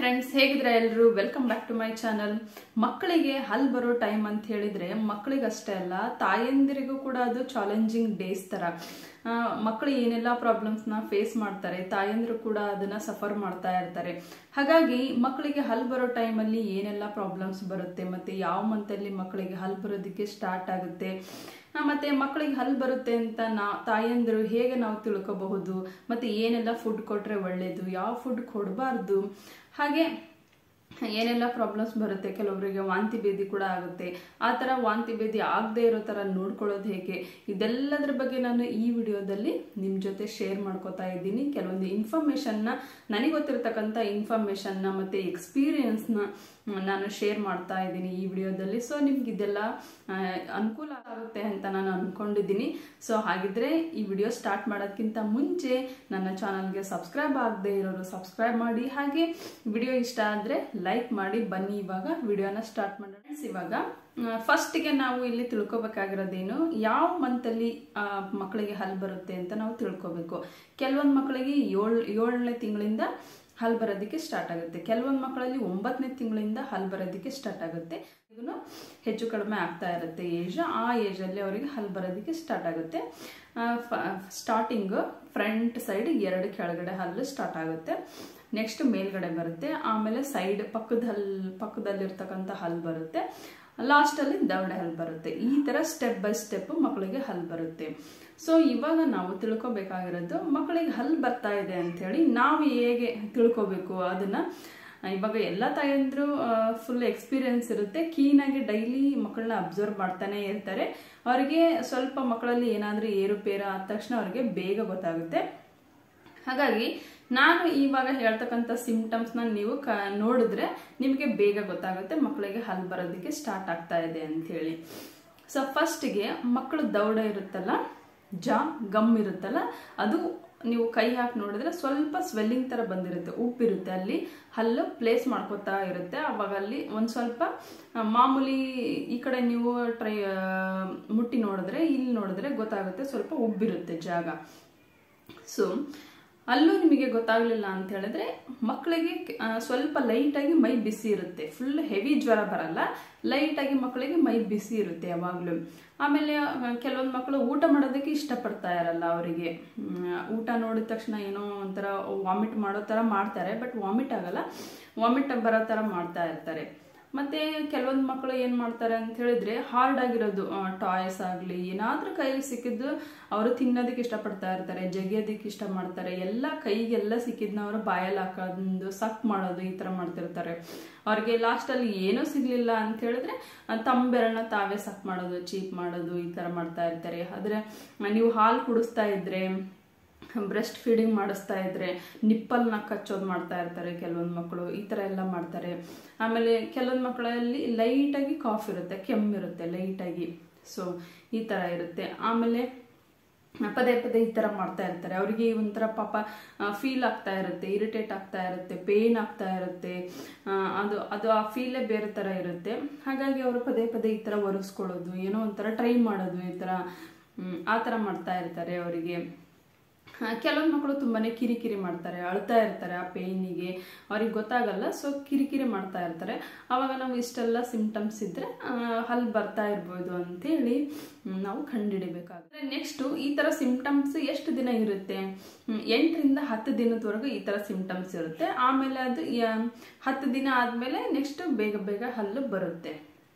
friends ಹೇಗಿದ್ರೆ ಎಲ್ಲರೂ welcome back to my channel ಮಕ್ಕಳಿಗೆ ಹಲ್ ಬರೋ ಟೈಮ್ ಅಂತ ಹೇಳಿದ್ರೆ ಮಕ್ಕಳಿಗಷ್ಟೇ ಅಲ್ಲ ತಾಯಂದಿರಿಗೂ ಕೂಡ ಅದು ಚಾಲೆಂಜಿಂಗ್ ಡೇಸ್ ತರ ಆ, ಮಕ್ಕಳು ಏನೆಲ್ಲ ಪ್ರಾಬ್ಲಮ್ಸ್ನ ಫೇಸ್ ಮಾಡ್ತಾರೆ ತಾಯಂದಿರು ಕೂಡ ಅದನ್ನ ಸಫರ್ ಮಾಡ್ತಾ ಇರ್ತಾರೆ ಹಾಗಾಗಿ ಮಕ್ಕಳಿಗೆ ಹಲ್ ಬರೋ ಟೈಮಲ್ಲಿ ಏನೆಲ್ಲ ಪ್ರಾಬ್ಲಮ್ಸ್ ಬರುತ್ತೆ ಮತ್ತೆ ಯಾವ ಮಂತಲ್ಲಿ ಮಕ್ಕಳಿಗೆ ಹಲ್ ಬರೋದಕ್ಕೆ ಸ್ಟಾರ್ಟ್ ಆಗುತ್ತೆ ಆ, ಮತ್ತೆ ಮಕ್ಕಳಿಗೆ ಹಲ್ ಬರುತ್ತೆ ಅಂತ ನಾ ತಾಯಂದಿರು ಹೇಗೆ ನಾವು ತಿಳ್ಕೋಬಹುದು ಮತ್ತೆ ಏನೆಲ್ಲ ಫುಡ್ ಕೊಟ್ರೆ ಒಳ್ಳೇದು ಯಾವ ಫುಡ್ ಕೊಡಬಾರ್ದು ಹಾಗೆ ಏನೆಲ್ಲ ಪ್ರಾಬ್ಲಮ್ಸ್ ಬರುತ್ತೆ ಕೆಲವೊಬ್ಬರಿಗೆ ವಾಂತಿ ಭೇದಿ ಕೂಡ ಆಗುತ್ತೆ ಆ ಥರ ವಾಂತಿ ಭೇದಿ ಆಗದೆ ಇರೋ ಥರ ನೋಡ್ಕೊಳ್ಳೋದು ಹೇಗೆ ಇದೆಲ್ಲದರ ಬಗ್ಗೆ ನಾನು ಈ ವಿಡಿಯೋದಲ್ಲಿ ನಿಮ್ಮ ಜೊತೆ ಶೇರ್ ಮಾಡ್ಕೋತಾ ಇದ್ದೀನಿ ಕೆಲವೊಂದು ಇನ್ಫಾರ್ಮೇಷನ್ನ ನನಗೆ ಗೊತ್ತಿರತಕ್ಕಂಥ ಇನ್ಫಾರ್ಮೇಷನ್ನ ಮತ್ತು ಎಕ್ಸ್ಪೀರಿಯನ್ಸ್ನ ನಾನು ಶೇರ್ ಮಾಡ್ತಾ ಇದ್ದೀನಿ ಈ ವಿಡಿಯೋದಲ್ಲಿ ಸೊ ನಿಮ್ಗೆ ಇದೆಲ್ಲ ಆ, ಅನುಕೂಲ ಆಗುತ್ತೆ ಅಂತ ನಾನು ಅನ್ಕೊಂಡಿದ್ದೀನಿ ಸೊ ಹಾಗಿದ್ರೆ ಈ ವಿಡಿಯೋ ಸ್ಟಾರ್ಟ್ ಮಾಡೋದಕ್ಕಿಂತ ಮುಂಚೆ ನನ್ನ ಚಾನಲ್ಗೆ ಸಬ್ಸ್ಕ್ರೈಬ್ ಆಗದೆ ಇರೋರು ಸಬ್ಸ್ಕ್ರೈಬ್ ಮಾಡಿ ಹಾಗೆ ವಿಡಿಯೋ ಇಷ್ಟ ಆದರೆ ಲೈಕ್ ಮಾಡಿ ಬನ್ನಿ ಇವಾಗ ವಿಡಿಯೋನ ಸ್ಟಾರ್ಟ್ ಮಾಡೋಣ Friends, ಇವಾಗ ಫಸ್ಟಿಗೆ ನಾವು ಇಲ್ಲಿ ತಿಳ್ಕೊಬೇಕಾಗಿರೋದೇನು ಯಾವ ಮಂತಲ್ಲಿ ಮಕ್ಕಳಿಗೆ ಹಲ್ ಬರುತ್ತೆ ಅಂತ ನಾವು ತಿಳ್ಕೊಬೇಕು ಕೆಲವೊಂದು ಮಕ್ಕಳಿಗೆ ಏಳ್ ಏಳನೇ ತಿಂಗಳಿಂದ ಹಲ್ ಬರೋದಕ್ಕೆ ಸ್ಟಾರ್ಟ್ ಆಗುತ್ತೆ ಕೆಲವೊಂದು ಮಕ್ಕಳಲ್ಲಿ ಒಂಬತ್ತನೇ ತಿಂಗಳಿಂದ ಹಲ್ ಬರೋದಕ್ಕೆ ಸ್ಟಾರ್ಟ್ ಆಗುತ್ತೆ ಇದನ್ನು ಹೆಚ್ಚು ಕಡಿಮೆ ಆಗ್ತಾ ಇರುತ್ತೆ ಏಜ್ ಆ ಏಜಲ್ಲಿ ಅವರಿಗೆ ಹಲ್ ಬರೋದಕ್ಕೆ ಸ್ಟಾರ್ಟ್ ಆಗುತ್ತೆ ಸ್ಟಾರ್ಟಿಂಗ್ ಫ್ರಂಟ್ ಸೈಡ್ ಎರಡು ಕೆಳಗಡೆ ಹಲ್ಲು ಸ್ಟಾರ್ಟ್ ಆಗುತ್ತೆ ನೆಕ್ಸ್ಟ್ ಮೇಲ್ಗಡೆ ಬರುತ್ತೆ ಆಮೇಲೆ ಸೈಡ್ ಪಕ್ಕದ ಹಲ್ ಪಕ್ಕದಲ್ಲಿರ್ತಕ್ಕಂಥ ಹಲ್ ಬರುತ್ತೆ ಲಾಸ್ಟಲ್ಲಿ ದವಡೆ ಹಲ್ ಬರುತ್ತೆ ಈ ಥರ ಸ್ಟೆಪ್ ಬೈ ಸ್ಟೆಪ್ ಮಕ್ಕಳಿಗೆ ಹಲ್ ಬರುತ್ತೆ ಸೊ ಇವಾಗ ನಾವು ತಿಳ್ಕೊಬೇಕಾಗಿರೋದು ಮಕ್ಕಳಿಗೆ ಹಲ್ ಬರ್ತಾ ಇದೆ ಅಂಥೇಳಿ ನಾವು ಹೇಗೆ ತಿಳ್ಕೊಬೇಕು ಅದನ್ನ ಇವಾಗ ಎಲ್ಲ ತಾಯಂದ್ರು ಫುಲ್ ಎಕ್ಸ್ಪೀರಿಯನ್ಸ್ ಇರುತ್ತೆ ಕೀನಾಗಿ ಡೈಲಿ ಮಕ್ಕಳನ್ನ ಅಬ್ಸರ್ವ್ ಮಾಡ್ತಾನೆ ಇರ್ತಾರೆ ಅವರಿಗೆ ಸ್ವಲ್ಪ ಮಕ್ಕಳಲ್ಲಿ ಏನಾದರೂ ಏರುಪೇರ ಆದ ತಕ್ಷಣ ಅವ್ರಿಗೆ ಬೇಗ ಗೊತ್ತಾಗುತ್ತೆ ಹಾಗಾಗಿ ನಾನು ಇವಾಗ ಹೇಳ್ತಕ್ಕಂಥ ಸಿಂಪ್ಟಮ್ಸ್ನ ನೀವು ಕ ನೋಡಿದ್ರೆ ನಿಮಗೆ ಬೇಗ ಗೊತ್ತಾಗುತ್ತೆ ಮಕ್ಕಳಿಗೆ ಹಲ್ ಬರೋದಕ್ಕೆ ಸ್ಟಾರ್ಟ್ ಆಗ್ತಾ ಇದೆ ಅಂಥೇಳಿ ಸೊ ಫಸ್ಟಿಗೆ ಮಕ್ಕಳು ದೌಡ ಇರುತ್ತಲ್ಲ ಜಾ ಗಮ್ ಇರುತ್ತಲ್ಲ ಅದು ನೀವು ಕೈ ಹಾಕಿ ನೋಡಿದ್ರೆ ಸ್ವಲ್ಪ ಸ್ವೆಲ್ಲಿಂಗ್ ತರ ಬಂದಿರುತ್ತೆ ಉಪ್ಪಿರುತ್ತೆ ಅಲ್ಲಿ ಹಲ್ಲು ಪ್ಲೇಸ್ ಮಾಡ್ಕೋತಾ ಇರುತ್ತೆ ಅವಾಗ ಅಲ್ಲಿ ಒಂದು ಸ್ವಲ್ಪ ಆ, ಮಾಮೂಲಿ ಈ ಕಡೆ ನೀವು ಟ್ರೈ ಆ, ಮುಟ್ಟಿ ನೋಡಿದ್ರೆ ಇಲ್ಲಿ ನೋಡಿದ್ರೆ ಗೊತ್ತಾಗುತ್ತೆ ಸ್ವಲ್ಪ ಉಬ್ಬಿರುತ್ತೆ ಜಾಗ ಸೊ ಅಲ್ಲೂ ನಿಮಗೆ ಗೊತ್ತಾಗಲಿಲ್ಲ ಅಂತ ಹೇಳಿದ್ರೆ ಮಕ್ಕಳಿಗೆ ಆ, ಸ್ವಲ್ಪ ಲೈಟಾಗಿ ಮೈ ಬಿಸಿ ಇರುತ್ತೆ ಫುಲ್ ಹೆವಿ ಜ್ವರ ಬರಲ್ಲ ಲೈಟಾಗಿ ಮಕ್ಕಳಿಗೆ ಮೈ ಬಿಸಿ ಇರುತ್ತೆ ಯಾವಾಗಲೂ ಆಮೇಲೆ ಕೆಲವೊಂದು ಮಕ್ಕಳು ಊಟ ಮಾಡೋದಕ್ಕೆ ಇಷ್ಟಪಡ್ತಾ ಇರಲ್ಲ ಅವರಿಗೆ ಊಟ ನೋಡಿದ ತಕ್ಷಣ ಏನೋ ಒಂಥರ ವಾಮಿಟ್ ಮಾಡೋ ಥರ ಮಾಡ್ತಾರೆ ಬಟ್ ವಾಮಿಟ್ ಆಗಲ್ಲ ವಾಮಿಟ್ ಬರೋ ಥರ ಮಾಡ್ತಾ ಇರ್ತಾರೆ ಮತ್ತೆ ಕೆಲವೊಂದು ಮಕ್ಕಳು ಏನ್ ಮಾಡ್ತಾರೆ ಅಂತ ಹೇಳಿದ್ರೆ ಹಾರ್ಡ್ ಆಗಿರೋದು ಟಾಯ್ಸ್ ಆಗಲಿ ಏನಾದ್ರೂ ಕೈಯಲ್ಲಿ ಸಿಕ್ಕಿದ್ದು ಅವರು ತಿನ್ನೋದಕ್ಕೆ ಇಷ್ಟಪಡ್ತಾ ಇರ್ತಾರೆ ಜಗಿಯೋದಕ್ಕೆ ಇಷ್ಟ ಮಾಡ್ತಾರೆ ಎಲ್ಲ ಕೈಗೆಲ್ಲ ಸಿಕ್ಕಿದ್ನ ಅವರು ಬಾಯಲ್ಲಿ ಹಾಕೋದು ಸಕ್ ಮಾಡೋದು ಈ ತರ ಮಾಡ್ತಿರ್ತಾರೆ ಅವ್ರಿಗೆ ಲಾಸ್ಟಲ್ಲಿ ಏನೂ ಸಿಗ್ಲಿಲ್ಲ ಅಂತ ಹೇಳಿದ್ರೆ ಆ, ತಮ್ಮ ಬೆರಳನ್ನ ತಾವೇ ಸಕ್ ಮಾಡೋದು ಚೀಪ್ ಮಾಡೋದು ಈ ತರ ಮಾಡ್ತಾ ಇರ್ತಾರೆ ಆದ್ರೆ ನೀವು ಹಾಲು ಕುಡಿಸ್ತಾ ಇದ್ರೆ ಬ್ರೆಸ್ಟ್ ಫೀಡಿಂಗ್ ಮಾಡಿಸ್ತಾ ಇದ್ರೆ ನಿಪ್ಪಲ್ನ ಕಚ್ಚೋದು ಮಾಡ್ತಾ ಇರ್ತಾರೆ ಕೆಲವೊಂದು ಮಕ್ಕಳು ಈ ಥರ ಎಲ್ಲ ಮಾಡ್ತಾರೆ ಆಮೇಲೆ ಕೆಲವೊಂದು ಮಕ್ಕಳಲ್ಲಿ ಲೈಟಾಗಿ ಕಾಫ್ ಇರುತ್ತೆ ಕೆಮ್ಮಿರುತ್ತೆ ಲೈಟಾಗಿ ಸೊ ಈ ಥರ ಇರುತ್ತೆ ಆಮೇಲೆ ಪದೇ ಪದೇ ಈ ಥರ ಮಾಡ್ತಾ ಇರ್ತಾರೆ ಅವರಿಗೆ ಒಂಥರ ಪಾಪ ಫೀಲ್ ಆಗ್ತಾ ಇರುತ್ತೆ ಇರಿಟೇಟ್ ಆಗ್ತಾ ಇರುತ್ತೆ ಪೇನ್ ಆಗ್ತಾ ಇರುತ್ತೆ ಆ, ಅದು ಅದು ಆ ಫೀಲೇ ಬೇರೆ ಥರ ಇರುತ್ತೆ ಹಾಗಾಗಿ ಅವರು ಪದೇ ಪದೇ ಈ ಥರ ಒರೆಸ್ಕೊಳ್ಳೋದು ಏನೋ ಒಂಥರ ಟ್ರೈ ಮಾಡೋದು ಈ ಥರ ಮ್, ಆ ಥರ ಮಾಡ್ತಾ ಇರ್ತಾರೆ ಅವರಿಗೆ ಕೆಲವೊಂದು ಮಕ್ಕಳು ತುಂಬಾನೇ ಕಿರಿಕಿರಿ ಮಾಡ್ತಾರೆ ಅಳ್ತಾ ಇರ್ತಾರೆ ಆ ಪೇಯ್ನಿಗೆ ಅವ್ರಿಗೆ ಗೊತ್ತಾಗಲ್ಲ ಸೊ ಕಿರಿಕಿರಿ ಮಾಡ್ತಾ ಇರ್ತಾರೆ ಅವಾಗ ನಾವು ಇಷ್ಟೆಲ್ಲ ಸಿಂಪ್ಟಮ್ಸ್ ಇದ್ರೆ ಆ, ಹಲ್ ಬರ್ತಾ ಇರ್ಬೋದು ಅಂತೇಳಿ ಮ್, ನಾವು ಕಂಡುಹಿಡಿಬೇಕಾಗುತ್ತೆ ನೆಕ್ಸ್ಟ್ ಈ ತರ ಸಿಂಪ್ಟಮ್ಸ್ ಎಷ್ಟು ದಿನ ಇರುತ್ತೆ ಮ್, ಎಂಟರಿಂದ ಹತ್ತು ದಿನದವರೆಗೂ ಈ ತರ ಸಿಂಪ್ಟಮ್ಸ್ ಇರುತ್ತೆ ಆಮೇಲೆ ಅದು ಯ- ಹತ್ತು ದಿನ ಆದ್ಮೇಲೆ ನೆಕ್ಸ್ಟ್ ಬೇಗ ಬೇಗ ಹಲ್ಲು ಬರುತ್ತೆ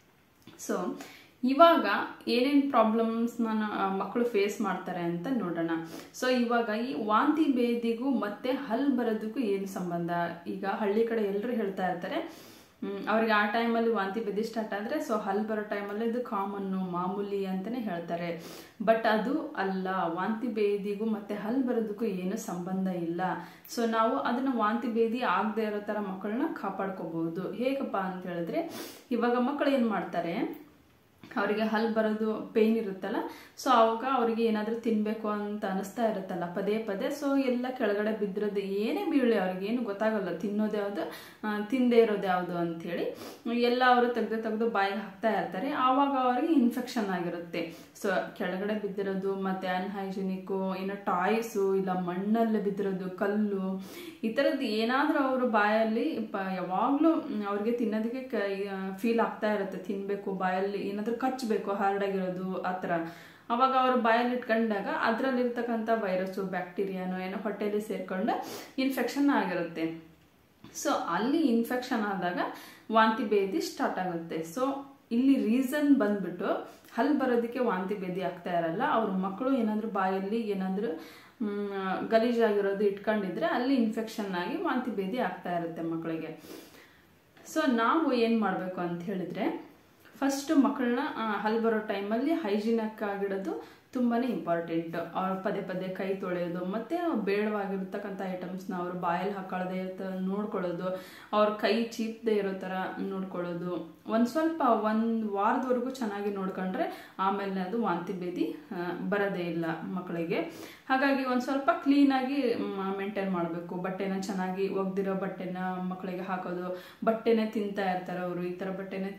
ಸೊ ಇವಾಗ ಏನೇನು ಪ್ರಾಬ್ಲಮ್ಸ್ನ ಮಕ್ಕಳು ಫೇಸ್ ಮಾಡ್ತಾರೆ ಅಂತ ನೋಡೋಣ ಸೊ ಇವಾಗ ಈ ವಾಂತಿ ಭೇದಿಗೂ ಮತ್ತೆ ಹಲ್ ಬರೋದಕ್ಕೂ ಏನು ಸಂಬಂಧ ಈಗ ಹಳ್ಳಿ ಕಡೆ ಎಲ್ಲರೂ ಹೇಳ್ತಾ ಇರ್ತಾರೆ ಹ್ಮ್, ಅವ್ರಿಗೆ ಆ ಟೈಮಲ್ಲಿ ವಾಂತಿ ಭೇದಿ ಸ್ಟಾರ್ಟ್ ಆದರೆ ಸೊ ಹಲ್ ಬರೋ ಟೈಮಲ್ಲಿ ಇದು ಕಾಮನ್ನು ಮಾಮೂಲಿ ಅಂತಲೇ ಹೇಳ್ತಾರೆ ಬಟ್ ಅದು ಅಲ್ಲ ವಾಂತಿ ಭೇದಿಗೂ ಮತ್ತೆ ಹಲ್ ಬರೋದಕ್ಕೂ ಏನು ಸಂಬಂಧ ಇಲ್ಲ ಸೊ ನಾವು ಅದನ್ನ ವಾಂತಿ ಭೇದಿ ಆಗದೆ ಇರೋ ಥರ ಮಕ್ಕಳನ್ನ ಕಾಪಾಡ್ಕೋಬಹುದು ಹೇಗಪ್ಪ ಅಂತ ಹೇಳಿದ್ರೆ ಇವಾಗ ಮಕ್ಕಳು ಏನು ಮಾಡ್ತಾರೆ ಅವರಿಗೆ ಹಲ್ಲು ಬರೋದು ಪೇಯ್ನ್ ಇರುತ್ತಲ್ಲ ಸೊ ಅವಾಗ ಅವರಿಗೆ ಏನಾದರೂ ತಿನ್ನಬೇಕು ಅಂತ ಅನಿಸ್ತಾ ಇರುತ್ತಲ್ಲ ಪದೇ ಪದೇ ಸೊ ಎಲ್ಲ ಕೆಳಗಡೆ ಬಿದ್ದಿರೋದು ಏನೇ ಬೀಳಲಿ ಅವ್ರಿಗೆ ಏನು ಗೊತ್ತಾಗಲ್ಲ ತಿನ್ನೋದು ಯಾವುದು ತಿಂದೇ ಇರೋದು ಯಾವುದು ಅಂಥೇಳಿ ಎಲ್ಲ ಅವರು ತೆಗೆದು ತೆಗೆದು ಬಾಯಿಗೆ ಹಾಕ್ತಾ ಇರ್ತಾರೆ ಆವಾಗ ಅವರಿಗೆ ಇನ್ಫೆಕ್ಷನ್ ಆಗಿರುತ್ತೆ ಸೊ ಕೆಳಗಡೆ ಬಿದ್ದಿರೋದು ಮತ್ತು ಅನ್ಹೈಜಿನಿಕ್ಕು ಇನ್ನು ಟಾಯ್ಸು ಇಲ್ಲ ಮಣ್ಣಲ್ಲಿ ಬಿದ್ದಿರೋದು ಕಲ್ಲು ಈ ಥರದ್ದು ಏನಾದರೂ ಅವರು ಬಾಯಲ್ಲಿ ಪ ಯಾವಾಗಲೂ ಅವ್ರಿಗೆ ತಿನ್ನೋದಕ್ಕೆ ಫೀಲ್ ಆಗ್ತಾ ಇರುತ್ತೆ ತಿನ್ನಬೇಕು ಬಾಯಲ್ಲಿ ಏನಾದರೂ ಕಚ್ಚಬೇಕು ಹಾರ್ಡಾಗಿರೋದು ಆ ಥರ ಅವಾಗ ಅವರು ಬಾಯಲ್ಲಿ ಇಟ್ಕೊಂಡಾಗ ಅದರಲ್ಲಿರ್ತಕ್ಕಂಥ ವೈರಸ್ಸು ಬ್ಯಾಕ್ಟೀರಿಯಾನೋ ಏನೋ ಹೊಟ್ಟೆಯಲ್ಲಿ ಸೇರ್ಕೊಂಡು ಇನ್ಫೆಕ್ಷನ್ ಆಗಿರುತ್ತೆ ಸೊ ಅಲ್ಲಿ ಇನ್ಫೆಕ್ಷನ್ ಆದಾಗ ವಾಂತಿ ಭೇದಿ ಸ್ಟಾರ್ಟ್ ಆಗುತ್ತೆ ಸೊ ಇಲ್ಲಿ ರೀಸನ್ ಬಂದ್ಬಿಟ್ಟು ಹಲ್ಲು ಬರೋದಕ್ಕೆ ವಾಂತಿ ಭೇದಿ ಆಗ್ತಾ ಇರಲ್ಲ ಅವ್ರ ಮಕ್ಕಳು ಏನಾದರೂ ಬಾಯಲ್ಲಿ ಏನಾದರೂ ಗಲೀಜಾಗಿರೋದು ಇಟ್ಕೊಂಡಿದ್ರೆ ಅಲ್ಲಿ ಇನ್ಫೆಕ್ಷನ್ ಆಗಿ ವಾಂತಿ ಭೇದಿ ಆಗ್ತಾ ಇರುತ್ತೆ ಮಕ್ಕಳಿಗೆ ಸೊ ನಾವು ಏನು ಮಾಡಬೇಕು ಅಂತ ಹೇಳಿದ್ರೆ ಫಸ್ಟ್ ಮಕ್ಕಳನ್ನ ಹಲ್ಲು ಬರೋ ಟೈಮಲ್ಲಿ ಹೈಜಿನಿಕ್ ಆಗಿಡೋದು ತುಂಬಾ ಇಂಪಾರ್ಟೆಂಟ್ ಅವ್ರು ಪದೇ ಪದೇ ಕೈ ತೊಳೆಯೋದು ಮತ್ತು ಬೇಡವಾಗಿರ್ತಕ್ಕಂಥ ಐಟಮ್ಸ್ನ ಅವರು ಬಾಯಲ್ಲಿ ಹಾಕೊಳ್ಳದೆ ನೋಡ್ಕೊಳ್ಳೋದು ಅವ್ರ ಕೈ ಚೀಪ್ದೇ ಇರೋ ಥರ ನೋಡ್ಕೊಳ್ಳೋದು ಒಂದು ಸ್ವಲ್ಪ ಒಂದು ವಾರದವರೆಗೂ ಚೆನ್ನಾಗಿ ನೋಡ್ಕೊಂಡ್ರೆ ಆಮೇಲೆ ಅದು ವಾಂತಿ ಭೇದಿ ಬರೋದೇ ಇಲ್ಲ ಮಕ್ಕಳಿಗೆ ಹಾಗಾಗಿ ಒಂದು ಸ್ವಲ್ಪ ಕ್ಲೀನಾಗಿ ಮೇಂಟೈನ್ ಮಾಡಬೇಕು ಬಟ್ಟೆನ ಚೆನ್ನಾಗಿ ಒಗ್ದಿರೋ ಬಟ್ಟೆನ ಮಕ್ಕಳಿಗೆ ಹಾಕೋದು ಬಟ್ಟೆನೇ ತಿಂತಾ ಇರ್ತಾರೆ ಅವರು ಈ ಥರ ಬಟ್ಟೆನೇ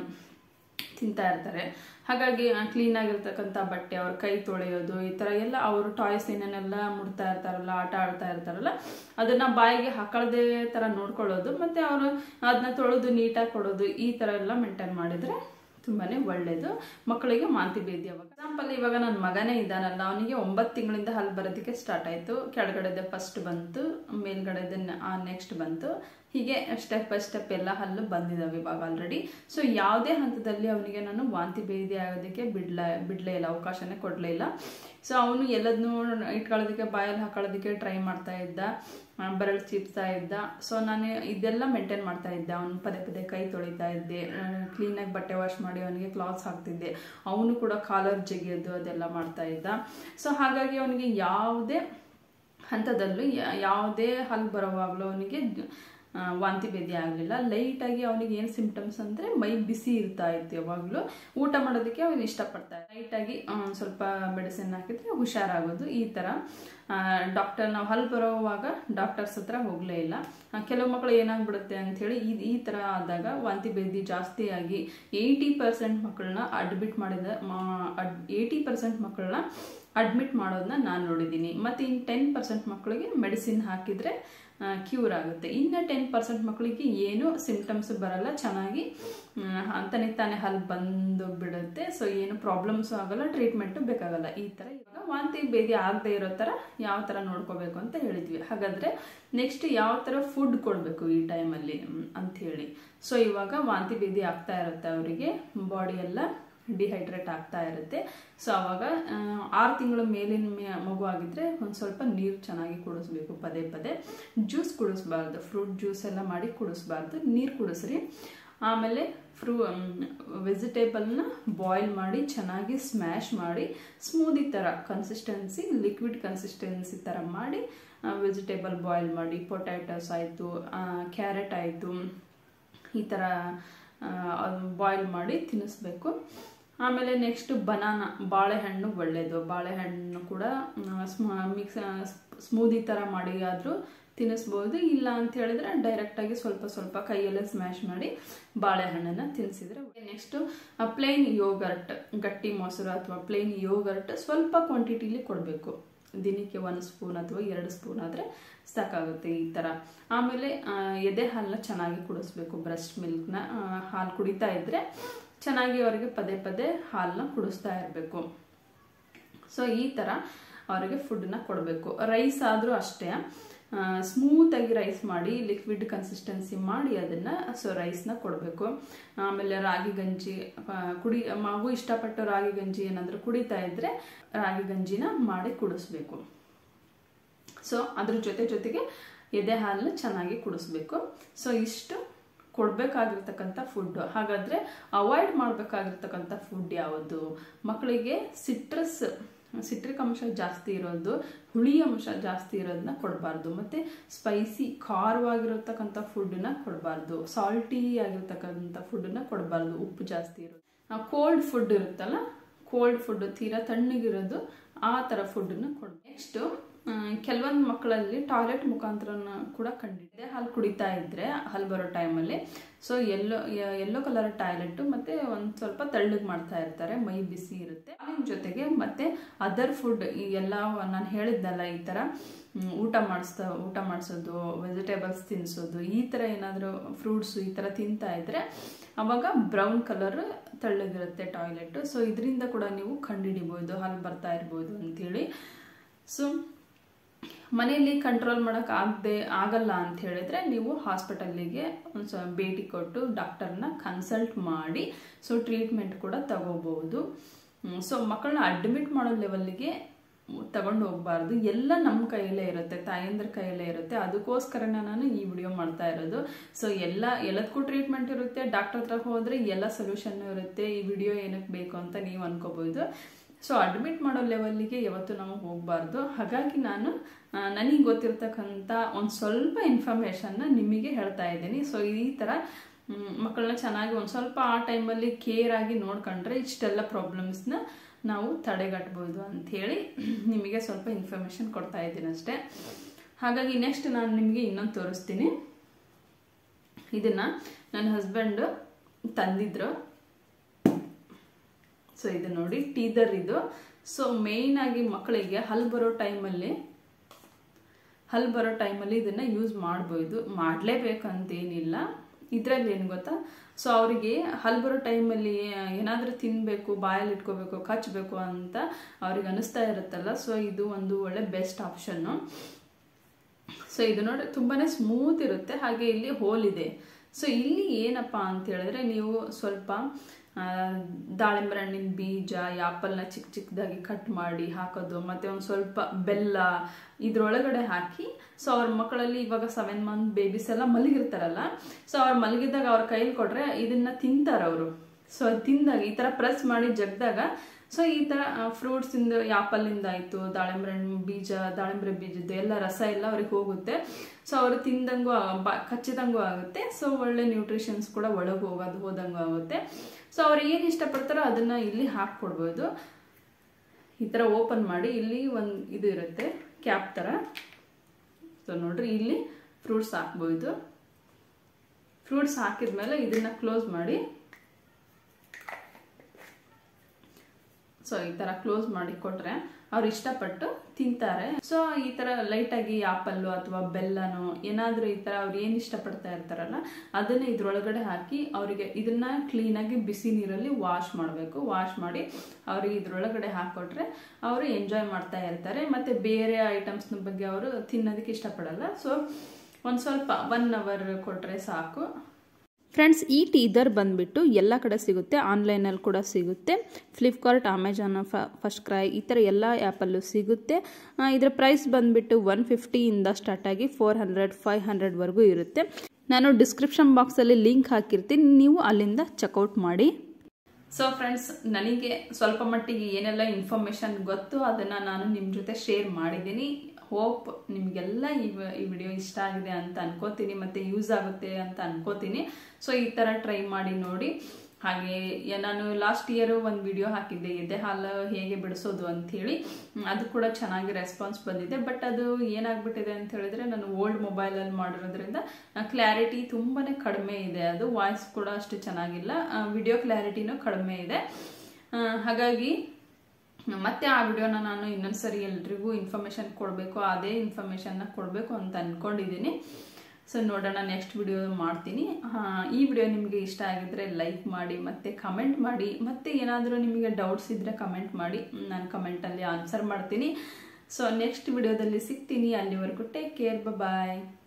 ತಿಂತಾ ಇರ್ತಾರೆ ಹಾಗಾಗಿ ಕ್ಲೀನಾಗಿರ್ತಕ್ಕಂಥ ಬಟ್ಟೆ ಅವ್ರ ಕೈ ತೊಳೆಯೋದು ಈ ಥರ ಎಲ್ಲ ಅವರು ಟಾಯ್ಸ್ ಏನೇನೆಲ್ಲ ಮುಡ್ತಾ ಇರ್ತಾರಲ್ಲ ಆಟ ಆಡ್ತಾ ಇರ್ತಾರಲ್ಲ ಅದನ್ನ ಬಾಯಿಗೆ ಹಾಕೊಳ್ಳದೆ ಥರ ನೋಡ್ಕೊಳ್ಳೋದು ಮತ್ತು ಅವರು ಅದನ್ನ ತೊಳೆದು ನೀಟಾಗಿ ಕೊಡೋದು ಈ ಥರ ಎಲ್ಲ ಮೇಂಟೈನ್ ಮಾಡಿದರೆ ತುಂಬಾ ಒಳ್ಳೆಯದು ಮಕ್ಕಳಿಗೆ ಮಾಂತಿ ಭೇದಿ ಅವಾಗ ಎಕ್ಸಾಂಪಲ್ ಇವಾಗ ನನ್ನ ಮಗನೇ ಇದ್ದಾನಲ್ಲ ಅವನಿಗೆ ಒಂಬತ್ತು ತಿಂಗಳಿಂದ ಹಲ್ಲು ಬರೋದಕ್ಕೆ ಸ್ಟಾರ್ಟ್ ಆಯಿತು ಕೆಳಗಡೆದೆ ಫಸ್ಟ್ ಬಂತು ಮೇಲ್ಗಡೆದೆ ನೆಕ್ಸ್ಟ್ ಬಂತು ಹೀಗೆ ಸ್ಟೆಪ್ ಬೈ ಸ್ಟೆಪ್ ಎಲ್ಲ ಹಲ್ಲು ಬಂದಿದ್ದಾವೆ ಇವಾಗ ಆಲ್ರೆಡಿ ಸೊ ಯಾವುದೇ ಹಂತದಲ್ಲಿ ಅವನಿಗೆ ನಾನು ವಾಂತಿ ಭೇದಿ ಆಗೋದಕ್ಕೆ ಬಿಡ್ಲ ಬಿಡಲೇ ಇಲ್ಲ ಅವಕಾಶನೇ ಕೊಡಲೇ ಇಲ್ಲ ಸೊ ಅವನು ಎಲ್ಲದನ್ನೂ ಇಟ್ಕೊಳ್ಳೋದಕ್ಕೆ ಬಾಯಲ್ಲಿ ಹಾಕೊಳ್ಳೋದಕ್ಕೆ ಟ್ರೈ ಮಾಡ್ತಾ ಇದ್ದ ಬೆರಳು ಚೀಪ್ತಾ ಇದ್ದ ಸೊ ನಾನು ಇದೆಲ್ಲ ಮೇಂಟೈನ್ ಮಾಡ್ತಾ ಇದ್ದೆ ಅವನು ಪದೇ ಪದೇ ಕೈ ತೊಳಿತಾ ಇದ್ದೆ ಕ್ಲೀನಾಗಿ ಬಟ್ಟೆ ವಾಶ್ ಮಾಡಿ ಅವನಿಗೆ ಕ್ಲಾತ್ಸ್ ಹಾಕ್ತಿದ್ದೆ ಅವನು ಕೂಡ ಕಾಲರ್ ಜಗಿಯೋದು ಅದೆಲ್ಲ ಮಾಡ್ತಾ ಇದ್ದ ಸೊ ಹಾಗಾಗಿ ಅವನಿಗೆ ಯಾವುದೇ ಹಂತದಲ್ಲೂ ಯಾವುದೇ ಹಲ್ಲು ಬರೋವಾಗಲೂ ಅವನಿಗೆ ವಾಂತಿ ಭೇದಿ ಆಗಲಿಲ್ಲ ಲೈಟಾಗಿ ಅವನಿಗೆ ಏನು ಸಿಂಪ್ಟಮ್ಸ್ ಅಂದರೆ ಮೈ ಬಿಸಿ ಇರ್ತಾ ಇತ್ತು ಯಾವಾಗಲೂ ಊಟ ಮಾಡೋದಕ್ಕೆ ಅವನು ಇಷ್ಟಪಡ್ತಾ ಲೈಟಾಗಿ ಸ್ವಲ್ಪ ಮೆಡಿಸಿನ್ ಹಾಕಿದ್ರೆ ಹುಷಾರಾಗೋದು ಈ ಥರ ಡಾಕ್ಟರ್ ನಾವು ಹಲ್ಲು ಬರೋವಾಗ ಡಾಕ್ಟರ್ಸ್ ಹತ್ರ ಹೋಗಲೇ ಇಲ್ಲ ಕೆಲವು ಮಕ್ಕಳು ಏನಾಗ್ಬಿಡುತ್ತೆ ಅಂಥೇಳಿ ಈ ಈ ಥರ ಆದಾಗ ವಾಂತಿ ಭೇದಿ ಜಾಸ್ತಿ ಆಗಿ ಏಯ್ಟಿ ಪರ್ಸೆಂಟ್ ಮಕ್ಕಳನ್ನ ಅಡ್ಮಿಟ್ ಮಾಡಿದ ಏಯ್ಟಿ ಪರ್ಸೆಂಟ್ ಮಕ್ಕಳನ್ನ ಅಡ್ಮಿಟ್ ಮಾಡೋದನ್ನ ನಾನು ನೋಡಿದ್ದೀನಿ ಮತ್ತು ಇನ್ನು ಟೆನ್ ಪರ್ಸೆಂಟ್ ಮಕ್ಕಳಿಗೆ ಮೆಡಿಸಿನ್ ಹಾಕಿದರೆ ಕ್ಯೂರ್ ಆಗುತ್ತೆ ಇನ್ನು ಟೆನ್ ಪರ್ಸೆಂಟ್ ಮಕ್ಕಳಿಗೆ ಏನೂ ಸಿಂಪ್ಟಮ್ಸ್ ಬರಲ್ಲ ಚೆನ್ನಾಗಿ ಅಂತಾನೆ ತಾನೇ ಹಲ್ಲು ಬಂದು ಬಿಡುತ್ತೆ ಸೊ ಏನು ಪ್ರಾಬ್ಲಮ್ಸು ಆಗಲ್ಲ ಟ್ರೀಟ್ಮೆಂಟು ಬೇಕಾಗಲ್ಲ ಈ ಥರ ಇವಾಗ ವಾಂತಿ ಭೇದಿ ಆಗದೆ ಇರೋ ಥರ ಯಾವ ಥರ ನೋಡ್ಕೋಬೇಕು ಅಂತ ಹೇಳಿದ್ವಿ ಹಾಗಾದರೆ ನೆಕ್ಸ್ಟ್ ಯಾವ ಥರ ಫುಡ್ ಕೊಡಬೇಕು ಈ ಟೈಮಲ್ಲಿ ಅಂಥೇಳಿ ಸೊ ಇವಾಗ ವಾಂತಿ ಭೇದಿ ಆಗ್ತಾ ಇರುತ್ತೆ ಅವರಿಗೆ ಬಾಡಿ ಎಲ್ಲ ಡಿಹೈಡ್ರೇಟ್ ಆಗ್ತಾ ಇರುತ್ತೆ ಸೊ ಅವಾಗ ಆರು ತಿಂಗಳ ಮೇಲಿನ ಮಗು ಆಗಿದ್ರೆ ಒಂದು ಸ್ವಲ್ಪ ನೀರು ಚೆನ್ನಾಗಿ ಕುಡಿಸ್ಬೇಕು ಪದೇ ಪದೇ ಜ್ಯೂಸ್ ಕುಡಿಸ್ಬಾರ್ದು ಫ್ರೂಟ್ ಜ್ಯೂಸ್ ಎಲ್ಲ ಮಾಡಿ ಕುಡಿಸ್ಬಾರ್ದು ನೀರು ಕುಡಿಸ್ರಿ ಆಮೇಲೆ ಫ್ರೂ ವೆಜಿಟೇಬಲ್ನ ಬಾಯ್ಲ್ ಮಾಡಿ ಚೆನ್ನಾಗಿ ಸ್ಮ್ಯಾಶ್ ಮಾಡಿ ಸ್ಮೂದಿ ಥರ ಕನ್ಸಿಸ್ಟೆನ್ಸಿ ಲಿಕ್ವಿಡ್ ಕನ್ಸಿಸ್ಟೆನ್ಸಿ ಥರ ಮಾಡಿ ವೆಜಿಟೇಬಲ್ ಬಾಯ್ಲ್ ಮಾಡಿ ಪೊಟ್ಯಾಟೋಸ್ ಆಯಿತು ಕ್ಯಾರೆಟ್ ಆಯಿತು ಈ ಥರ ಬಾಯ್ಲ್ ಮಾಡಿ ತಿನ್ನಿಸ್ಬೇಕು ಆಮೇಲೆ ನೆಕ್ಸ್ಟ್ ಬನಾನ ಬಾಳೆಹಣ್ಣು ಒಳ್ಳೆಯದು ಬಾಳೆಹಣ್ಣು ಕೂಡ ಮಿಕ್ಸ್ ಸ್ಮೂದಿ ಥರ ಮಾಡಿ ಆದರೂ ತಿನ್ನಿಸ್ಬೋದು ಇಲ್ಲ ಅಂತ ಹೇಳಿದ್ರೆ ಡೈರೆಕ್ಟಾಗಿ ಸ್ವಲ್ಪ ಸ್ವಲ್ಪ ಕೈಯಲ್ಲೇ ಸ್ಮ್ಯಾಶ್ ಮಾಡಿ ಬಾಳೆಹಣ್ಣನ್ನು ತಿನ್ನಿಸಿದ್ರೆ ನೆಕ್ಸ್ಟು ಪ್ಲೇನ್ ಯೋಗರ್ಟ್ ಗಟ್ಟಿ ಮೊಸರು ಅಥವಾ ಪ್ಲೇನ್ ಯೋಗರ್ಟ್ ಸ್ವಲ್ಪ ಕ್ವಾಂಟಿಟಿಲಿ ಕೊಡಬೇಕು ದಿನಕ್ಕೆ ಒಂದು ಸ್ಪೂನ್ ಅಥವಾ ಎರಡು ಸ್ಪೂನ್ ಆದರೆ ಸಾಕಾಗುತ್ತೆ ಈ ಥರ ಆಮೇಲೆ ಎದೆ ಹಾಲನ್ನ ಚೆನ್ನಾಗಿ ಕುಡಿಸ್ಬೇಕು ಬ್ರೆಸ್ಟ್ ಮಿಲ್ಕ್ನ ಹಾಲು ಕುಡಿತಾ ಇದ್ದರೆ ಚೆನ್ನಾಗಿ ಅವರಿಗೆ ಪದೇ ಪದೇ ಹಾಲನ್ನ ಕುಡಿಸ್ತಾ ಇರಬೇಕು ಸೊ ಈ ಥರ ಅವರಿಗೆ ಫುಡ್ನ ಕೊಡಬೇಕು ರೈಸ್ ಆದರೂ ಅಷ್ಟೇ ಸ್ಮೂತಾಗಿ ರೈಸ್ ಮಾಡಿ ಲಿಕ್ವಿಡ್ ಕನ್ಸಿಸ್ಟೆನ್ಸಿ ಮಾಡಿ ಅದನ್ನು ಸೊ ರೈಸ್ನ ಕೊಡಬೇಕು ಆಮೇಲೆ ರಾಗಿ ಗಂಜಿ ಕುಡಿ ಮಗು ಇಷ್ಟಪಟ್ಟು ರಾಗಿ ಗಂಜಿ ಏನಾದರೂ ಕುಡಿತಾ ಇದ್ದರೆ ರಾಗಿ ಗಂಜಿನ ಮಾಡಿ ಕುಡಿಸ್ಬೇಕು ಸೊ ಅದ್ರ ಜೊತೆ ಜೊತೆಗೆ ಎದೆ ಹಾಲನ್ನ ಚೆನ್ನಾಗಿ ಕುಡಿಸ್ಬೇಕು ಸೊ ಇಷ್ಟು ಕೊಡಬೇಕಾಗಿರ್ತಕ್ಕಂಥ ಫುಡ್ ಹಾಗಾದರೆ ಅವಾಯ್ಡ್ ಮಾಡಬೇಕಾಗಿರ್ತಕ್ಕಂಥ ಫುಡ್ ಯಾವುದು ಮಕ್ಕಳಿಗೆ ಸಿಟ್ರಸ್ ಸಿಟ್ರಿಕ್ ಅಂಶ ಜಾಸ್ತಿ ಇರೋದು ಹುಳಿ ಅಂಶ ಜಾಸ್ತಿ ಇರೋದನ್ನ ಕೊಡಬಾರ್ದು ಮತ್ತು ಸ್ಪೈಸಿ ಖಾರವಾಗಿರತಕ್ಕಂಥ ಫುಡ್ಡನ್ನ ಕೊಡಬಾರ್ದು ಸಾಲ್ಟಿ ಆಗಿರ್ತಕ್ಕಂಥ ಫುಡ್ಡನ್ನ ಕೊಡಬಾರ್ದು ಉಪ್ಪು ಜಾಸ್ತಿ ಇರೋದು ಕೋಲ್ಡ್ ಫುಡ್ ಇರುತ್ತಲ್ಲ ಕೋಲ್ಡ್ ಫುಡ್ ತೀರಾ ತಣ್ಣಗಿರೋದು ಆ ಥರ ಫುಡ್ಡನ್ನು ಕೊಡು ನೆಕ್ಸ್ಟು ಕೆಲವೊಂದು ಮಕ್ಕಳಲ್ಲಿ ಟಾಯ್ಲೆಟ್ ಮುಖಾಂತರನ ಕೂಡ ಕಂಡಿದೆ ಹಾಲು ಕುಡಿತಾ ಇದ್ರೆ ಹಾಲು ಬರೋ ಟೈಮಲ್ಲಿ so yellow yellow colour toilet ಮತ್ತೆ ಒಂದು ಸ್ವಲ್ಪ ತಳ್ಳಗೆ ಮಾಡ್ತಾ ಇರ್ತಾರೆ ಮೈ ಬಿಸಿ ಇರುತ್ತೆ ಹಾಲಿನ ಜೊತೆಗೆ ಮತ್ತೆ ಅದರ್ ಫುಡ್ ಈ ಎಲ್ಲ ನಾನು ಹೇಳಿದ್ನಲ್ಲ ಈ ಥರ ಊಟ ಮಾಡಿಸ್ತಾ ಊಟ ಮಾಡಿಸೋದು ವೆಜಿಟೇಬಲ್ಸ್ ತಿನ್ನಿಸೋದು ಈ ಥರ ಏನಾದರೂ ಫ್ರೂಟ್ಸು ಈ ಥರ ತಿಂತಾ ಇದ್ರೆ ಅವಾಗ ಬ್ರೌನ್ ಕಲರ್ ತಳ್ಳಗಿರುತ್ತೆ ಟಾಯ್ಲೆಟ್ ಸೊ ಇದರಿಂದ ಕೂಡ ನೀವು ಕಂಡುಹಿಡಿಬೋದು ಹಾಲು ಬರ್ತಾ ಇರ್ಬೋದು ಅಂತೇಳಿ ಸೊ ಮನೆಯಲ್ಲಿ ಕಂಟ್ರೋಲ್ ಮಾಡೋಕೆ ಆಗದೆ ಆಗಲ್ಲ ಅಂತ ಹೇಳಿದ್ರೆ ನೀವು ಹಾಸ್ಪಿಟಲ್ಲಿಗೆ ಒಂದು ಸ್ವಲ್ಪ ಭೇಟಿ ಕೊಟ್ಟು ಡಾಕ್ಟರ್ನ ಕನ್ಸಲ್ಟ್ ಮಾಡಿ ಸೊ ಟ್ರೀಟ್ಮೆಂಟ್ ಕೂಡ ತಗೋಬಹುದು ಸೊ ಮಕ್ಕಳನ್ನ ಅಡ್ಮಿಟ್ ಮಾಡೋ ಲೆವೆಲ್ಗೆ ತಗೊಂಡು ಹೋಗ್ಬಾರ್ದು ಎಲ್ಲ ನಮ್ಮ ಕೈಯಲ್ಲೇ ಇರುತ್ತೆ ತಾಯಂದ್ರ ಕೈಯಲ್ಲೇ ಇರುತ್ತೆ ಅದಕ್ಕೋಸ್ಕರನೇ ನಾನು ಈ ವಿಡಿಯೋ ಮಾಡ್ತಾ ಇರೋದು ಸೊ ಎಲ್ಲ ಎಲ್ಲದಕ್ಕೂ ಟ್ರೀಟ್ಮೆಂಟ್ ಇರುತ್ತೆ ಡಾಕ್ಟರ್ ಹತ್ರ ಹೋದರೆ ಎಲ್ಲ ಸೊಲ್ಯೂಷನ್ ಇರುತ್ತೆ ಈ ವಿಡಿಯೋ ಏನಕ್ಕೆ ಬೇಕು ಅಂತ ನೀವು ಅನ್ಕೋಬಹುದು ಸೊ ಅಡ್ಮಿಟ್ ಮಾಡೋ ಲೆವೆಲ್ಲಿಗೆ ಯಾವತ್ತು ನಾವು ಹೋಗಬಾರ್ದು ಹಾಗಾಗಿ ನಾನು ನನಗೆ ಗೊತ್ತಿರ್ತಕ್ಕಂಥ ಒಂದು ಸ್ವಲ್ಪ ಇನ್ಫಾರ್ಮೇಷನ್ನ ನಿಮಗೆ ಹೇಳ್ತಾ ಇದ್ದೀನಿ ಸೊ ಈ ಥರ ಮಕ್ಕಳನ್ನ ಚೆನ್ನಾಗಿ ಒಂದು ಸ್ವಲ್ಪ ಆ ಟೈಮಲ್ಲಿ ಕೇರ್ ಆಗಿ ನೋಡ್ಕೊಂಡ್ರೆ ಇಷ್ಟೆಲ್ಲ ಪ್ರಾಬ್ಲಮ್ಸ್ನ ನಾವು ತಡೆಗಟ್ಬೋದು ಅಂಥೇಳಿ ನಿಮಗೆ ಸ್ವಲ್ಪ ಇನ್ಫಾರ್ಮೇಷನ್ ಕೊಡ್ತಾ ಇದ್ದೀನಿ ಅಷ್ಟೇ ಹಾಗಾಗಿ ನೆಕ್ಸ್ಟ್ ನಾನು ನಿಮಗೆ ಇನ್ನೊಂದು ತೋರಿಸ್ತೀನಿ ಇದನ್ನು ನನ್ನ ಹಸ್ಬೆಂಡು ತಂದಿದ್ರು ಸೊ ಇದು ನೋಡಿ ಟೀದರ್ ಇದು ಸೊ ಮೇಯ್ನ್ ಆಗಿ ಮಕ್ಕಳಿಗೆ ಹಲ್ ಬರೋ ಟೈಮಲ್ಲಿ ಹಲ್ ಬರೋ ಟೈಮಲ್ಲಿ ಇದನ್ನು ಯೂಸ್ ಮಾಡ್ಬೋದು ಮಾಡಲೇಬೇಕಂತೇನಿಲ್ಲ ಇದರಲ್ಲಿ ಏನು ಗೊತ್ತಾ ಸೊ ಅವರಿಗೆ ಹಲ್ ಬರೋ ಟೈಮಲ್ಲಿ ಏನಾದರೂ ತಿನ್ನಬೇಕು ಬಾಯಲ್ಲಿ ಇಟ್ಕೋಬೇಕು ಕಚ್ಚಬೇಕು ಅಂತ ಅವ್ರಿಗೆ ಅನಿಸ್ತಾ ಇರುತ್ತಲ್ಲ ಸೊ ಇದು ಒಂದು ಒಳ್ಳೆ ಬೆಸ್ಟ್ ಆಪ್ಷನ್ನು ಸೊ ಇದು ನೋಡಿ ತುಂಬಾ ಸ್ಮೂತ್ ಇರುತ್ತೆ ಹಾಗೆ ಇಲ್ಲಿ ಹೋಲ್ ಇದೆ ಸೊ ಇಲ್ಲಿ ಏನಪ್ಪ ಅಂತ ಹೇಳಿದ್ರೆ ನೀವು ಸ್ವಲ್ಪ ದಾಳಿಂಬೆ ಹಣ್ಣಿನ ಬೀಜ ಆ್ಯಪಲ್ನ ಚಿಕ್ಕ ಚಿಕ್ಕದಾಗಿ ಕಟ್ ಮಾಡಿ ಹಾಕೋದು ಮತ್ತು ಒಂದು ಸ್ವಲ್ಪ ಬೆಲ್ಲ ಇದ್ರೊಳಗಡೆ ಹಾಕಿ ಸೊ ಅವ್ರ ಮಕ್ಕಳಲ್ಲಿ ಇವಾಗ ಸೆವೆನ್ ಮಂತ್ ಬೇಬೀಸ್ ಎಲ್ಲ ಮಲಗಿರ್ತಾರಲ್ಲ ಸೊ ಅವ್ರು ಮಲಗಿದಾಗ ಅವ್ರ ಕೈಲಿ ಕೊಟ್ರೆ ಇದನ್ನ ತಿಂತಾರೆ ಅವರು ಸೊ ಅದು ತಿಂದಾಗ ಈ ಥರ ಪ್ರೆಸ್ ಮಾಡಿ ಜಗ್ದಾಗ ಸೊ ಈ ಥರ ಫ್ರೂಟ್ಸಿಂದ ಆ್ಯಪಲ್ಲಿಂದ ಆಯಿತು ದಾಳಿಂಬೆ ಹಣ್ಣು ಬೀಜ ದಾಳಿಂಬೆ ಬೀಜದ್ದು ಎಲ್ಲ ರಸ ಎಲ್ಲ ಅವ್ರಿಗೆ ಹೋಗುತ್ತೆ ಸೊ ಅವರು ತಿಂದಂಗೂ ಬಾ ಕಚ್ಚಿದಂಗೂ ಆಗುತ್ತೆ ಸೊ ಒಳ್ಳೆ ನ್ಯೂಟ್ರಿಷನ್ಸ್ ಕೂಡ ಒಳಗೆ ಹೋಗೋದು ಹೋದಂಗೂ ಆಗುತ್ತೆ ಸೊ ಅವ್ರು ಏನು ಇಷ್ಟಪಡ್ತಾರೋ ಅದನ್ನು ಇಲ್ಲಿ ಹಾಕ್ಕೊಡ್ಬೋದು ಈ ಥರ ಓಪನ್ ಮಾಡಿ ಇಲ್ಲಿ ಒಂದು ಇದು ಇರುತ್ತೆ ಕ್ಯಾಪ್ ಥರ ಸೊ ನೋಡ್ರಿ ಇಲ್ಲಿ ಫ್ರೂಟ್ಸ್ ಹಾಕ್ಬೋದು ಫ್ರೂಟ್ಸ್ ಹಾಕಿದ್ಮೇಲೆ ಇದನ್ನು ಕ್ಲೋಸ್ ಮಾಡಿ ಸೊ ಈ ಥರ ಕ್ಲೋಸ್ ಮಾಡಿ ಕೊಟ್ರೆ ಅವ್ರು ಇಷ್ಟಪಟ್ಟು ತಿಂತಾರೆ ಸೊ ಈ ಥರ ಲೈಟಾಗಿ ಆಪಲ್ಲು ಅಥವಾ ಬೆಲ್ಲನೋ ಏನಾದರೂ ಈ ಥರ ಅವ್ರು ಏನು ಇಷ್ಟಪಡ್ತಾ ಇರ್ತಾರಲ್ಲ ಅದನ್ನೇ ಇದ್ರೊಳಗಡೆ ಹಾಕಿ ಅವರಿಗೆ ಇದನ್ನ ಕ್ಲೀನಾಗಿ ಬಿಸಿ ನೀರಲ್ಲಿ ವಾಶ್ ಮಾಡಬೇಕು ವಾಶ್ ಮಾಡಿ ಅವ್ರಿಗೆ ಇದ್ರೊಳಗಡೆ ಹಾಕೊಟ್ರೆ ಅವರು ಎಂಜಾಯ್ ಮಾಡ್ತಾ ಇರ್ತಾರೆ ಮತ್ತು ಬೇರೆ ಐಟಮ್ಸ್ನ ಬಗ್ಗೆ ಅವರು ತಿನ್ನೋದಕ್ಕೆ ಇಷ್ಟಪಡಲ್ಲ ಸೊ ಒಂದು ಸ್ವಲ್ಪ ಒನ್ ಅವರ್ ಕೊಟ್ಟರೆ ಸಾಕು ಫ್ರೆಂಡ್ಸ್ ಈ ಟೀದರ್ ಬಂದುಬಿಟ್ಟು ಎಲ್ಲ ಕಡೆ ಸಿಗುತ್ತೆ ಆನ್ಲೈನಲ್ಲಿ ಕೂಡ ಸಿಗುತ್ತೆ ಫ್ಲಿಪ್ಕಾರ್ಟ್ ಅಮೆಜಾನ್ ಫಸ್ಟ್ ಕ್ರೈ ಈ ಥರ ಎಲ್ಲ ಆ್ಯಪಲ್ಲೂ ಸಿಗುತ್ತೆ ಇದರ ಪ್ರೈಸ್ ಬಂದುಬಿಟ್ಟು ಒನ್ ಫಿಫ್ಟಿಯಿಂದ ಸ್ಟಾರ್ಟ್ ಆಗಿ ಫೋರ್ ಹಂಡ್ರೆಡ್ ಫೈವ್ ಹಂಡ್ರೆಡ್ವರೆಗೂ ಇರುತ್ತೆ ನಾನು ಡಿಸ್ಕ್ರಿಪ್ಷನ್ ಬಾಕ್ಸಲ್ಲಿ ಲಿಂಕ್ ಹಾಕಿರ್ತೀನಿ ನೀವು ಅಲ್ಲಿಂದ ಚೆಕ್ಔಟ್ ಮಾಡಿ ಸೊ ಫ್ರೆಂಡ್ಸ್ ನನಗೆ ಸ್ವಲ್ಪ ಮಟ್ಟಿಗೆ ಏನೆಲ್ಲ ಇನ್ಫಾರ್ಮೇಷನ್ ಗೊತ್ತು ಅದನ್ನು ನಾನು ನಿಮ್ಮ ಜೊತೆ ಶೇರ್ ಮಾಡಿದ್ದೀನಿ ಹೋಪ್ ನಿಮಗೆಲ್ಲ ಈ ಈ ವಿಡಿಯೋ ಇಷ್ಟ ಆಗಿದೆ ಅಂತ ಅನ್ಕೋತೀನಿ ಮತ್ತು ಯೂಸ್ ಆಗುತ್ತೆ ಅಂತ ಅನ್ಕೋತೀನಿ ಸೊ ಈ ಥರ ಟ್ರೈ ಮಾಡಿ ನೋಡಿ ಹಾಗೆ ನಾನು ಲಾಸ್ಟ್ ಇಯರ್ ಒಂದು ವಿಡಿಯೋ ಹಾಕಿದ್ದೆ ಎದೆ ಹಾಲು ಹೇಗೆ ಬಿಡಿಸೋದು ಅಂಥೇಳಿ ಅದು ಕೂಡ ಚೆನ್ನಾಗಿ ರೆಸ್ಪಾನ್ಸ್ ಬಂದಿದೆ ಬಟ್ ಅದು ಏನಾಗ್ಬಿಟ್ಟಿದೆ ಅಂತ ಹೇಳಿದ್ರೆ ನಾನು ಓಲ್ಡ್ ಮೊಬೈಲಲ್ಲಿ ಮಾಡಿರೋದ್ರಿಂದ ಕ್ಲಾರಿಟಿ ತುಂಬಾ ಕಡಿಮೆ ಇದೆ ಅದು ವಾಯ್ಸ್ ಕೂಡ ಅಷ್ಟು ಚೆನ್ನಾಗಿಲ್ಲ ವಿಡಿಯೋ ಕ್ಲಾರಿಟಿನೂ ಕಡಿಮೆ ಇದೆ ಹಾಗಾಗಿ ಮತ್ತೆ ಆ ವಿಡಿಯೋನ ನಾನು ಇನ್ನೊಂದ್ಸರಿ ಎಲ್ರಿಗೂ ಇನ್ಫಾರ್ಮೇಷನ್ ಕೊಡಬೇಕು ಅದೇ ಇನ್ಫಾರ್ಮೇಷನ್ನ ಕೊಡಬೇಕು ಅಂತ ಅಂದ್ಕೊಂಡಿದ್ದೀನಿ ಸೊ ನೋಡೋಣ ನೆಕ್ಸ್ಟ್ ವಿಡಿಯೋ ಮಾಡ್ತೀನಿ ಈ ವಿಡಿಯೋ ನಿಮಗೆ ಇಷ್ಟ ಆಗಿದ್ರೆ ಲೈಕ್ ಮಾಡಿ ಮತ್ತು ಕಮೆಂಟ್ ಮಾಡಿ ಮತ್ತು ಏನಾದರೂ ನಿಮಗೆ ಡೌಟ್ಸ್ ಇದ್ದರೆ ಕಮೆಂಟ್ ಮಾಡಿ ನಾನು ಕಮೆಂಟಲ್ಲಿ ಆನ್ಸರ್ ಮಾಡ್ತೀನಿ ಸೊ ನೆಕ್ಸ್ಟ್ ವಿಡಿಯೋದಲ್ಲಿ ಸಿಗ್ತೀನಿ ಅಲ್ಲಿವರೆಗೂ ಟೇಕ್ ಕೇರ್ ಬಾಯ್